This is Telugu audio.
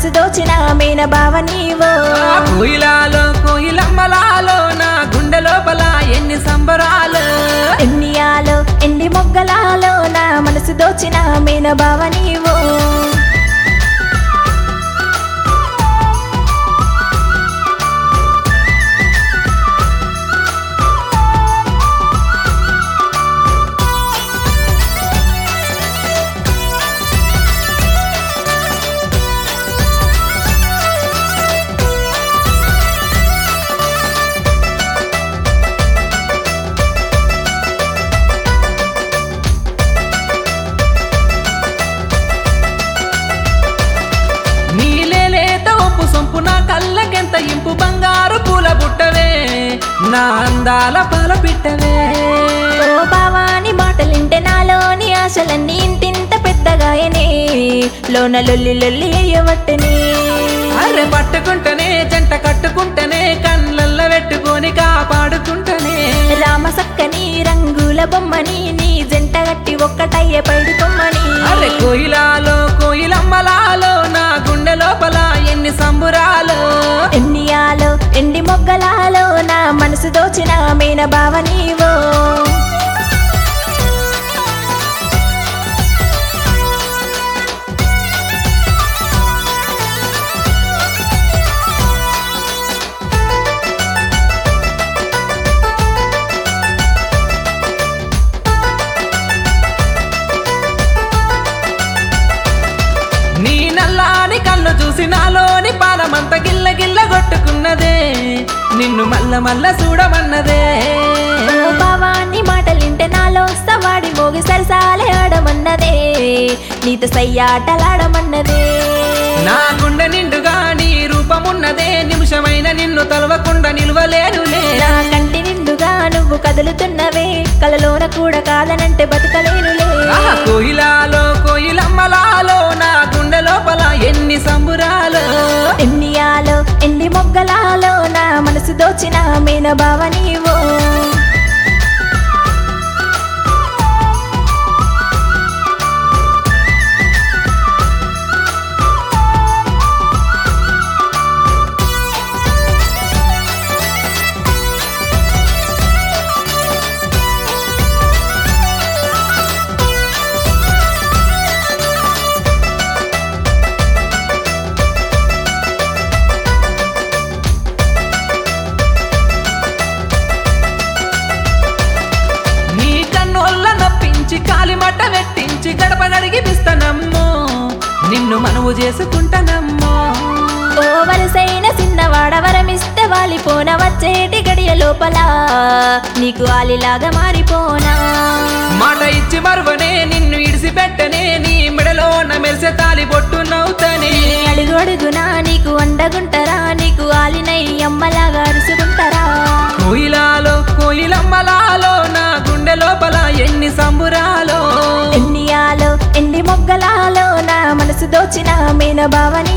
మనసు దోచిన మీన భావ నీవో ఆ కోయిలాలో కోయిలమ్మలాలో నా గుండె లోపల ఎన్ని సంబరాలు ఎన్నియాలో ఎండి మొగ్గలాలో నా మనసు దోచిన మీన భావ నీవో నీలేలేత ఒప్పు సొంపు నా కళ్ళకెంత ఇంపు బంగారు పూల బుట్టవే నా అందాల పాల పిట్టవే ఓ బావాని మాటలింటే నాలోని ఆశలన్నీ ఇంతింత పెద్దగాయనే లోన లొల్లి లొల్లి అయ్యవట్టనే అర్రె పట్టుకుంటనే జంట కట్టుకుంటనే కళ్ళల్ల పెట్టుకొని కాపాడుకుంటనే రామ సక్కని రంగుల బొమ్మని నీ జంట గట్టి ఒక్కటయ్యే పైడుకొమ్మని అర్రె కోయిలాలో కోయిలమ్మలాలో నా గుండె లోపల ఎన్ని సంబురాలు ఎన్నియాలో ఎండి మొగ్గలాలో నా మనసు దోచిన మీన భావ నీవో నీ నల్లాని కళ్ళు చూసి నాలోని పాలమంత గిల్ల గిల్ల కొట్టుకున్నదే నిన్ను మల్ల మల్ల చూడమన్నదే ఓ బావాని మాటలింటే నాలో సవాడి మోగి సరసాలే ఆడమన్నదే నీతో సయ్యాటలాడమన్నదే నా గుండె నిండుగా నీ రూపమున్నదే నిమిషమైన నిన్ను తలవకుండా నిలవలేనులే నా కంటి నిండుగా నువ్వు కదులుతున్నవే కలలోన కూడా కాదనంటే బతకలేనులే ఆహా, కోయిలాలో కోయిలమ్మలాలో నా గుండె లోపల ఎన్ని సంబురాలు ఎన్నియాలో ఎన్ని మొగ్గలాలో నా మనసు దోచిన మీన భావ నీవో నీ కన్నోళ్ళ నొప్పించి కాలిమట్ట పెట్టించి గడప నడిగిపిస్తానమ్మో నిన్ను మనవు చేసుకుంటానమ్మో ఓ వరసైన చిన్నవాడ వరమిస్తే వాలిపోన వచ్చేటి గడియ లోపల నీకు ఆలిలాగా మారిపోనా మాట ఇచ్చి మరువనే నిన్ను ఇడిసిపెట్టనే నీ మెడలోన మెరిసే తాలి బొట్టు నవ్వుతనే నీ అడుగు అడుగునా నీకు అండగుంటరా నీకు ఆలినై అమ్మలాగా అరుసుకుంటారా కోయిలాలో కోయిలమ్మలాలో నా గుండె లోపల ఎన్ని సంబురాలో ఎన్నియాలో ఎన్ని మొగ్గలాలో నా మనసు దోచిన మీన భావ